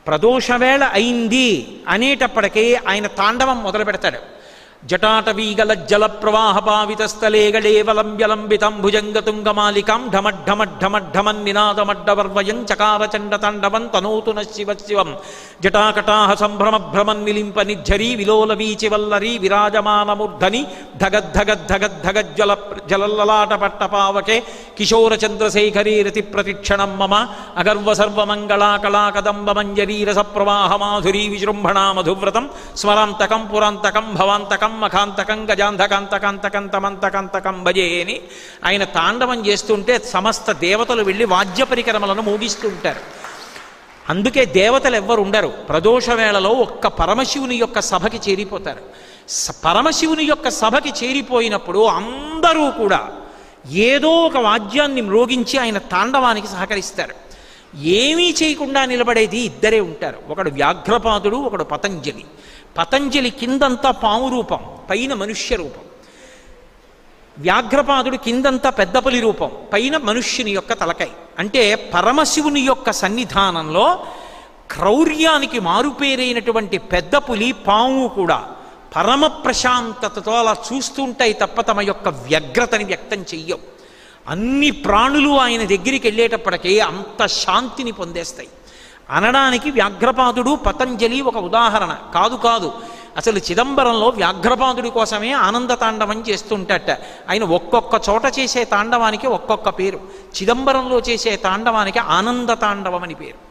ప్రదోషవేళ అయింది అనేటప్పటికీ ఆయన తాండవం మొదలు పెడతాడు జటాటవీగల జల ప్రవాహ పావిత స్థలే గళేవలంబ్యలంబితం భుజంగతుంగమాలికాం ఢమఢమఢమఢమన్ నినాదమడ్డవర్వయం చకార చండ తాండవం తనోతు న శివ శివం జటాకటాహ సంభ్రమ భ్రమన్ నిలింప నిర్ఝరీ విలోల వీచి వల్లరీ విరాజమానమూర్ధని ధగద్ధగద్ధగద్ధగజ్జల జలల్లలాట పట్ట పావకే కిశోర చంద్రశేఖరీ రతి ప్రతిక్షణం మమ అగర్వ సర్వమంగళా కళా కదంబ మంజరీ రస ప్రవాహ మాధురీ విజృంభణా మధువ్రతం స్మరాంతకం పురాంతకం భవాంతకం మఖాంతకం గజాంధకాంతకాంతకం తమంతకాంతకం భజే అని ఆయన తాండవం చేస్తుంటే సమస్త దేవతలు వెళ్ళి వాద్య పరికరములను మోగిస్తుంటారు అందుకే దేవతలు ఎవ్వరు ఉండరు ప్రదోష వేళలో ఒక్క పరమశివుని యొక్క సభకి చేరిపోతారు స- పరమశివుని యొక్క సభకి చేరిపోయినప్పుడు అందరూ కూడా ఏదో ఒక వాద్యాన్ని మ్రోగించి ఆయన తాండవానికి సహకరిస్తారు ఏమీ చేయకుండా నిలబడేది ఇద్దరే ఉంటారు ఒకడు వ్యాఘ్రపాదుడు ఒకడు పతంజలి పతంజలి కిందంతా పాము రూపం పైన మనుష్య రూపం వ్యాఘ్రపాదుడు కిందంతా పెద్దపలి రూపం పైన మనుష్యుని యొక్క తలకై అంటే పరమశివుని యొక్క సన్నిధానంలో క్రౌర్యానికి మారుపేరైనటువంటి పెద్ద పులి పాము కూడా పరమ ప్రశాంతతతో అలా చూస్తుంటాయి తప్ప తమ యొక్క వ్యగ్రతని వ్యక్తం చెయ్యవు అన్ని ప్రాణులు ఆయన దగ్గరికి వెళ్ళేటప్పటికీ అంత శాంతిని పొందేస్తాయి అనడానికి వ్యాఘ్రపాదుడు పతంజలి ఒక ఉదాహరణ కాదు కాదు అసలు చిదంబరంలో వ్యాఘ్రపాదుడి కోసమే ఆనంద తాండవం చేస్తుంటట ఆయన ఒక్కొక్క చోట చేసే తాండవానికి ఒక్కొక్క పేరు చిదంబరంలో చేసే తాండవానికి ఆనంద తాండవం అని పేరు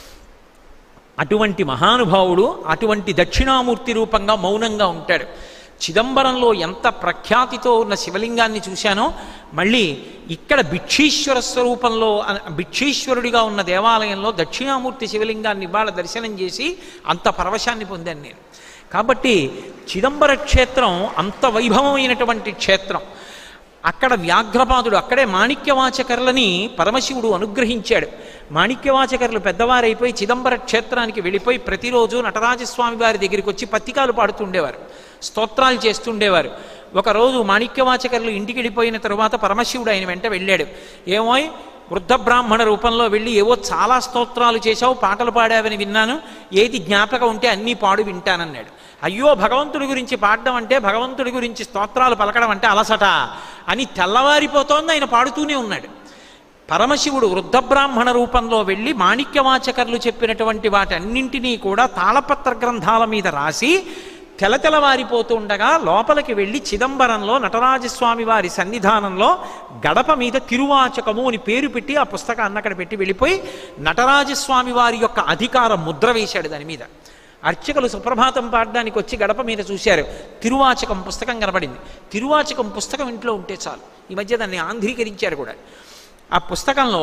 అటువంటి మహానుభావుడు అటువంటి దక్షిణామూర్తి రూపంగా మౌనంగా ఉంటాడు చిదంబరంలో ఎంత ప్రఖ్యాతితో ఉన్న శివలింగాన్ని చూశానో మళ్ళీ ఇక్కడ భిక్షీశ్వర స్వరూపంలో అన- భిక్షీశ్వరుడిగా ఉన్న దేవాలయంలో దక్షిణామూర్తి శివలింగాన్ని ఇవాళ దర్శనం చేసి అంత పరవశాన్ని పొందాను నేను కాబట్టి చిదంబర క్షేత్రం అంత వైభవమైనటువంటి క్షేత్రం అక్కడ వ్యాఘ్రపాదుడు అక్కడే మాణిక్యవాచకర్లని పరమశివుడు అనుగ్రహించాడు మాణిక్యవాచకర్లు పెద్దవారైపోయి చిదంబర క్షేత్రానికి వెళ్ళిపోయి ప్రతిరోజు నటరాజస్వామి వారి దగ్గరికి వచ్చి పత్రికాలు పాడుతుండేవారు స్తోత్రాలు చేస్తుండేవారు ఒకరోజు మాణిక్యవాచకర్లు ఇంటికి వెళ్ళిపోయిన తరువాత పరమశివుడు ఆయన వెంట వెళ్ళాడు ఏమోయ్ వృద్ధ బ్రాహ్మణ రూపంలో వెళ్ళి ఏవో చాలా స్తోత్రాలు చేశావు పాటలు పాడావని విన్నాను ఏది జ్ఞాపకం ఉంటే అన్నీ పాడు వింటానన్నాడు అయ్యో భగవంతుడి గురించి పాడడం అంటే భగవంతుడి గురించి స్తోత్రాలు పలకడం అంటే అలసట అని తెల్లవారిపోతోంది ఆయన పాడుతూనే ఉన్నాడు పరమశివుడు వృద్ధ బ్రాహ్మణ రూపంలో వెళ్ళి మాణిక్యవాచకర్లు చెప్పినటువంటి వాటన్నింటినీ కూడా తాళపత్ర గ్రంథాల మీద రాసి తెలతెలవారిపోతూ ఉండగా లోపలికి వెళ్ళి చిదంబరంలో నటరాజస్వామి వారి సన్నిధానంలో గడప మీద తిరువాచకము అని పేరు పెట్టి ఆ పుస్తకాన్ని అక్కడ పెట్టి వెళ్ళిపోయి నటరాజస్వామి వారి యొక్క అధికార ముద్ర వేశాడు దాని మీద అర్చకులు సుప్రభాతం పాడడానికి వచ్చి గడప మీద చూశారు తిరువాచకం పుస్తకం కనబడింది తిరువాచకం పుస్తకం ఇంట్లో ఉంటే చాలు ఈ మధ్య దాన్ని ఆంధ్రీకరించారు కూడా ఆ పుస్తకంలో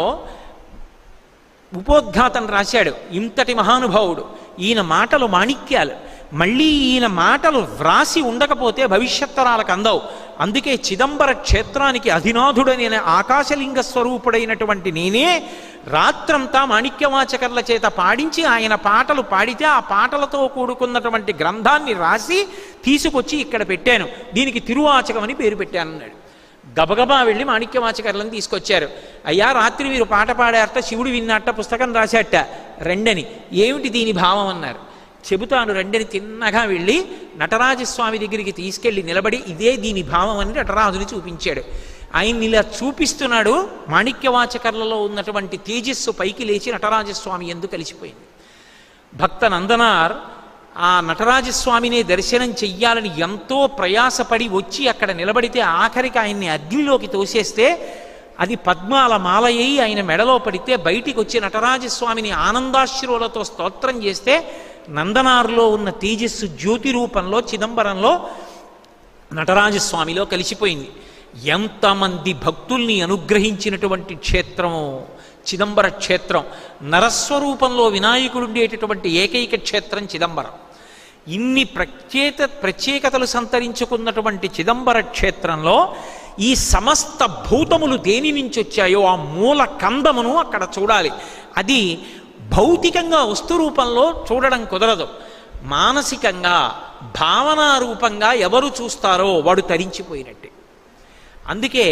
ఉపోద్ఘాతం రాశాడు ఇంతటి మహానుభావుడు ఈయన మాటలు మాణిక్యాలు మళ్ళీ ఈయన మాటలు వ్రాసి ఉండకపోతే భవిష్యత్తరాలకు అందవు అందుకే చిదంబర క్షేత్రానికి అధినాథుడైన ఆకాశలింగ స్వరూపుడైనటువంటి నేనే రాత్రంతా మాణిక్యవాచకర్ల చేత పాడించి ఆయన పాటలు పాడితే ఆ పాటలతో కూడుకున్నటువంటి గ్రంథాన్ని రాసి తీసుకొచ్చి ఇక్కడ పెట్టాను దీనికి తిరువాచకం అని పేరు పెట్టానన్నాడు గబగబా వెళ్ళి మాణిక్యవాచకర్లను తీసుకొచ్చారు అయ్యా రాత్రి మీరు పాట పాడారట శివుడు విన్నట్ట పుస్తకం రాశాట రెండని ఏమిటి దీని భావం అన్నారు చెబుతాను రెండని తిన్నగా వెళ్ళి నటరాజస్వామి దగ్గరికి తీసుకెళ్ళి నిలబడి ఇదే దీని భావం అని నటరాజుని చూపించాడు ఆయన్ని ఇలా చూపిస్తున్నాడు మాణిక్యవాచకర్లలో ఉన్నటువంటి తేజస్సు పైకి లేచి నటరాజస్వామి ఎందుకు కలిసిపోయింది భక్త నందనార్ ఆ నటరాజస్వామిని దర్శనం చెయ్యాలని ఎంతో ప్రయాసపడి వచ్చి అక్కడ నిలబడితే ఆఖరికి ఆయన్ని అగ్నిలోకి తోసేస్తే అది పద్మాల మాలయ్యి ఆయన మెడలో పడితే బయటికి వచ్చి నటరాజస్వామిని ఆనందాశ్రువులతో స్తోత్రం చేస్తే నందనారులో ఉన్న తేజస్సు జ్యోతి రూపంలో చిదంబరంలో నటరాజస్వామిలో కలిసిపోయింది ఎంతమంది భక్తుల్ని అనుగ్రహించినటువంటి క్షేత్రము చిదంబర క్షేత్రం నరస్వరూపంలో వినాయకుడు ఉండేటటువంటి ఏకైక క్షేత్రం చిదంబరం ఇన్ని ప్రత్యేక ప్రత్యేకతలు సంతరించుకున్నటువంటి చిదంబర క్షేత్రంలో ఈ సమస్త భూతములు దేని నుంచి వచ్చాయో ఆ మూల కందమును అక్కడ చూడాలి అది భౌతికంగా వస్తు రూపంలో చూడడం కుదరదు మానసికంగా భావనా రూపంగా ఎవరు చూస్తారో వాడు తరించిపోయినట్టే అందుకే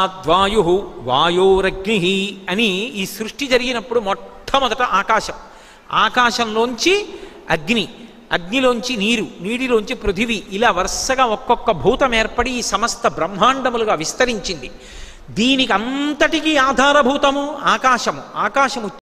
ఆకాశాద్వాయు వాయోరగ్ని అని ఈ సృష్టి జరిగినప్పుడు మొట్టమొదట ఆకాశం ఆకాశంలోంచి అగ్ని అగ్నిలోంచి నీరు నీటిలోంచి పృథివీ ఇలా వరుసగా ఒక్కొక్క భూతం ఏర్పడి ఈ సమస్త బ్రహ్మాండములుగా విస్తరించింది దీనికి అంతటికీ ఆధారభూతము ఆకాశము ఆకాశము